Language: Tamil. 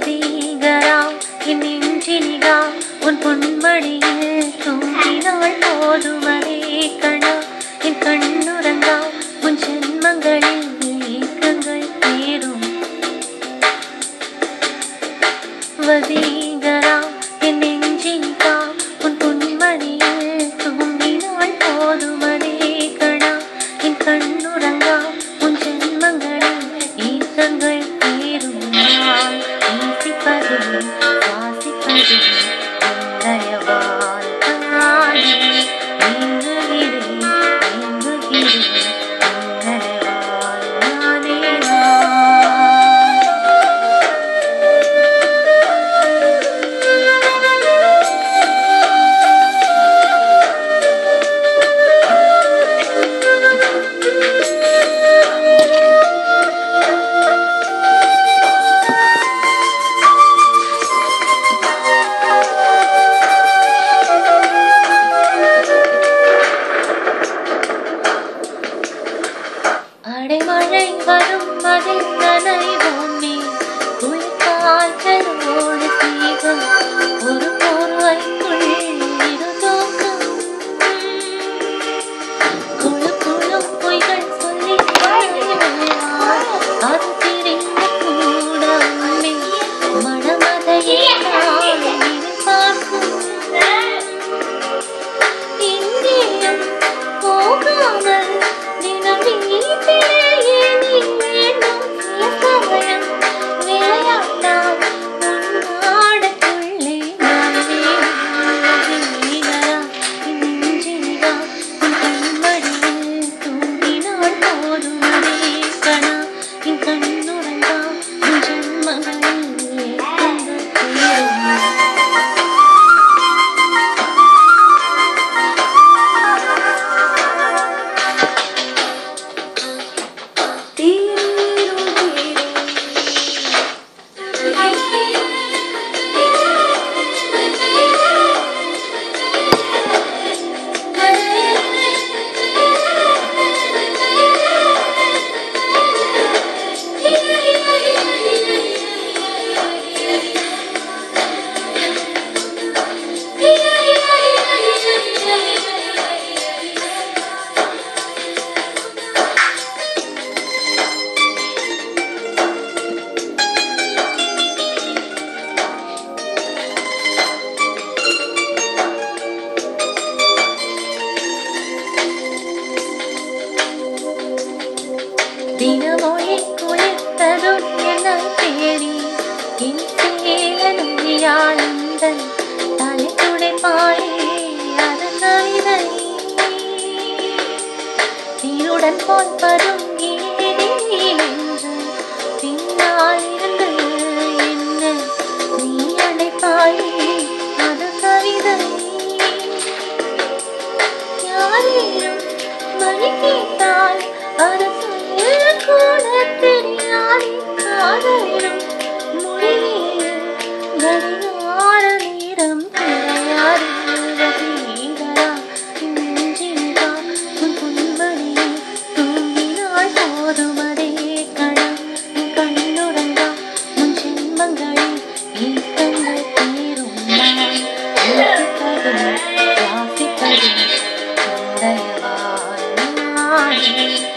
வசீகரா என் நெஞ்சினிகா உன் பொன்மடியில் தூங்கினாள் போதுமரே கணா என் கண்ணுறங்கா உன் ஜென்மங்களில் ஏக்கங்கள் தேரும் வசீகரா என் நெஞ்சினிகா உன் பொன்மடியில் தூங்கினாள் போதுமரே கணா என் கண்ணுறங்கா உன் ஜென்மங்களில் ஏக்கங்கள் தேரும் நான் நேசிப்பதும் வாசிப்பதும் உன்னுடைய வாழ்க்கையானே. ஏங்குகிறேன், ஏங்குகிறேன், உன்னுடைய வாழ்நானே நான். அடைமழை வரும் அதில் நனைவோமே குளிர்காய்ச்சலோடு தீகம் ஒரு போர்வைக்குள் இருந்தோக்கும் குழு குழு பொய்கள் சொல்லி வாழ்வார். அது தெரிந்து கூட உண்மை மனமதையே நான் பார்க்கும் எங்கேயும் போகாமல் தினம் வீட்டிலேயே நீ வேண்டும் சில சமயம் விளையாட்டால் உன்னாடக்குள்ளே நானே உள்ளதேகரா, என் நெஞ்சினிகா, உன் கண்மடியில் தூங்கினாள் போதுமரே கணா, என் கண்ணுறங்கா, உன் ஜென்மங்களில் ஏக்கங்கள் தீரும். தீரும் தினமொழி குளித்ததும் என தேடி என் சேலனுயானந்தன் தலை துடைப்பாளே அது கவிதை தீருடன் போல் வரும் ஏனென்று பின்னால் இருந்து என்ன நீ அடைப்பாயே அது கவிதை யாரேனும் மணி கேட்டால் அது சொல்லக்கூட தெரியாது காதலிலும் முடிவில் கடிகார நேரம் கிடையாது வசீகரா, நெஞ்சினிகா, உன் பொன்மடியில் தூங்கினாள் போதுமதே கணா, உன் கண்ணுறங்கா, உன் ஜென்மங்களில் ஏக்கங்கள் தீரும் நான். நேசிப்பதும், வாசிப்பதும் உன்னுடைய வாழ்நாளே.